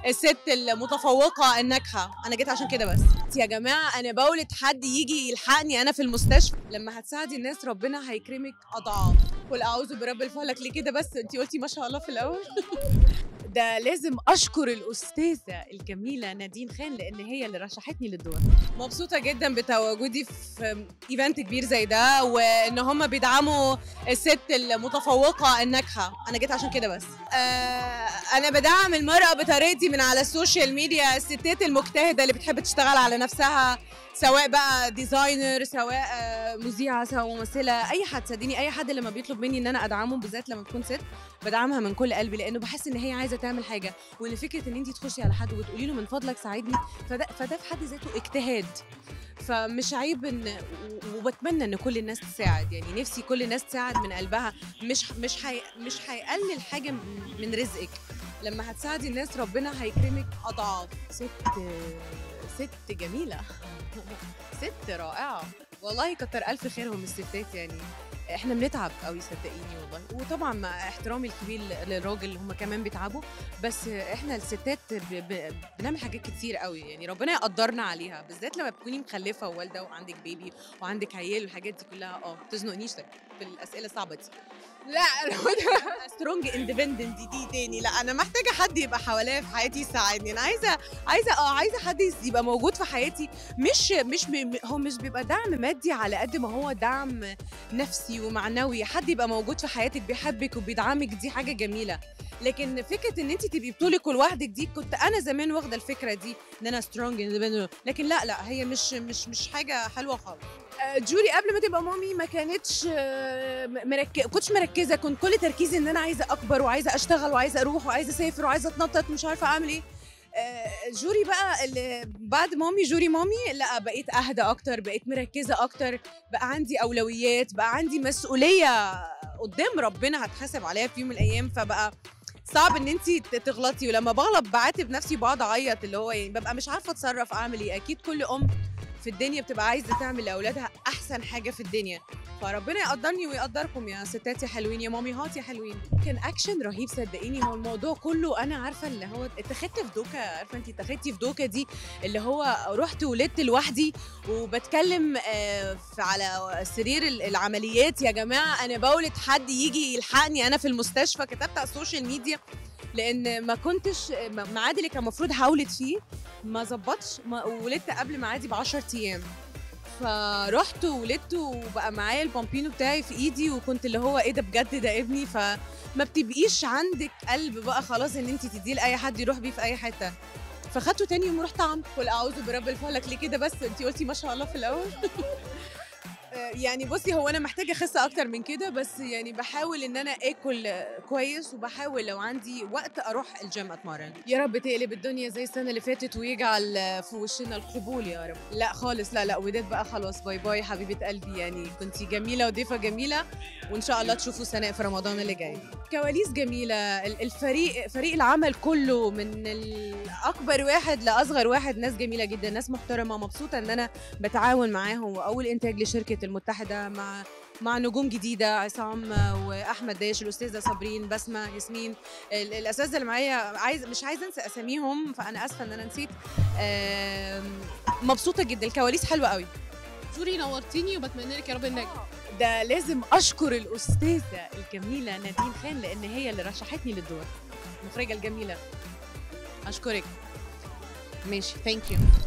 الست المتفوقه الناجحه انا جيت عشان كده بس يا جماعه انا بولد حد يجي يلحقني انا في المستشفى لما هتساعدي الناس ربنا هيكرمك اضعاف قل اعوذ برب الفلك ليه كده بس انت قلتي ما شاء الله في الاول ده لازم اشكر الاستاذه الجميله نادين خان لان هي اللي رشحتني للدور مبسوطه جدا بتواجدي في ايفنت كبير زي ده وان هم بيدعموا الست المتفوقه الناجحه انا جيت عشان كده بس آه انا بدعم المراه بطريقتي من على السوشيال ميديا الستات المجتهده اللي بتحب تشتغل على نفسها سواء بقى ديزاينر سواء آه، مذيعه سواء ممثله اي حد صدقني اي حد لما بيطلب مني ان انا ادعمه بالذات لما تكون ست بدعمها من كل قلبي لانه بحس ان هي عايزه تعمل حاجه وان فكره ان انت تخشي على حد وتقولي له من فضلك ساعدني فده فده في حد ذاته اجتهاد فمش عيب ان و- وبتمنى ان كل الناس تساعد يعني نفسي كل الناس تساعد من قلبها مش مش حي مش هيقلل حاجه من- من رزقك لما هتساعدي الناس ربنا هيكرمك اضعاف ست ست جميله ست رائعه والله كتر الف خيرهم الستات يعني احنا بنتعب قوي صدقيني والله وطبعا مع احترامي الكبير للراجل هم كمان بيتعبوا بس احنا الستات ب... ب... بنعمل حاجات كتير قوي يعني ربنا يقدرنا عليها بالذات لما تكوني مخلفه ووالده وعندك بيبي وعندك عيال والحاجات دي كلها اه ما تزنقنيش في الاسئله الصعبه دي لا سترونج اندبندنت دي, دي تاني لا انا محتاجه حد يبقى حواليا في حياتي يساعدني انا عايزه عايزه اه عايزه حد يبقى موجود في حياتي مش مش ب- هو مش بيبقى دعم مادي على قد ما هو دعم نفسي ومعنوي حد يبقى موجود في حياتك بيحبك وبيدعمك دي حاجه جميله لكن فكره ان انت تبقي بطولك لوحدك دي كنت انا زمان واخده الفكره دي ان انا سترونج لكن لا لا هي مش مش مش حاجه حلوه خالص آه، جوري قبل ما تبقى مامي ما كانتش آه، مركزه كنتش مركزه كنت كل تركيزي ان انا عايزه اكبر وعايزه اشتغل وعايزه اروح وعايزه اسافر وعايزه اتنطط مش عارفه اعمل ايه آه، جوري بقى اللي بعد مامي جوري مامي لا بقيت اهدى اكتر بقيت مركزه اكتر بقى عندي اولويات بقى عندي مسؤوليه قدام ربنا هتحاسب عليها في يوم من الايام فبقى صعب ان انت تغلطي ولما بغلط بعاتب نفسي بقعد اعيط اللي هو يعني ببقى مش عارفه اتصرف اعمل ايه اكيد كل ام في الدنيا بتبقى عايزه تعمل لاولادها احسن حاجه في الدنيا فربنا يقدرني ويقدركم يا ستات يا حلوين يا ماميهات يا حلوين كان اكشن رهيب صدقيني هو الموضوع كله انا عارفه اللي هو اتخذت في دوكه عارفه انت اتخذتي في دوكه دي اللي هو رحت ولدت لوحدي وبتكلم آه، في على سرير ال- العمليات يا جماعه انا بولد حد يجي يلحقني انا في المستشفى كتبت على السوشيال ميديا لان ما كنتش م- ميعاد اللي كان المفروض هولد فيه ما ظبطش ما- ولدت قبل ميعادي ب 10 ايام فرحت وولدت وبقى معايا البامبينو بتاعي في ايدي وكنت اللي هو ايه ده بجد ده ابني فما بتبقيش عندك قلب بقى خلاص ان انت تديه لاي حد يروح بيه في اي حته فخدته تاني يوم ورحت عم قل اعوذ برب الفلك ليه كده بس انت قلتي ما شاء الله في الاول آه، يعني بصي هو انا محتاجه اخس اكتر من كده بس يعني بحاول ان انا اكل آه، كويس وبحاول لو عندي وقت اروح الجيم اتمرن يا رب تقلب الدنيا زي السنه اللي فاتت ويجعل آه، في وشنا القبول يا رب لا خالص لا لا وداد بقى خلاص باي باي حبيبه قلبي يعني كنتي جميله وضيفه جميله وان شاء الله تشوفوا سناء في رمضان اللي جاي كواليس جميله ال- الفريق فريق العمل كله من اكبر واحد لاصغر واحد ناس جميله جدا ناس محترمه مبسوطه ان انا بتعاون معاهم واول انتاج لشركه المتحده مع مع نجوم جديده عصام واحمد داش الاستاذه صابرين بسمه ياسمين ال- الاساتذه اللي معايا عايز مش عايزه انسى اساميهم فانا اسفه ان انا نسيت آم، مبسوطه جدا الكواليس حلوه قوي جوري نورتيني وبتمنى لك يا رب النجم ده لازم اشكر الاستاذه الجميله نادين خان لان هي اللي رشحتني للدور المخرجه الجميله اشكرك ماشي ثانك يو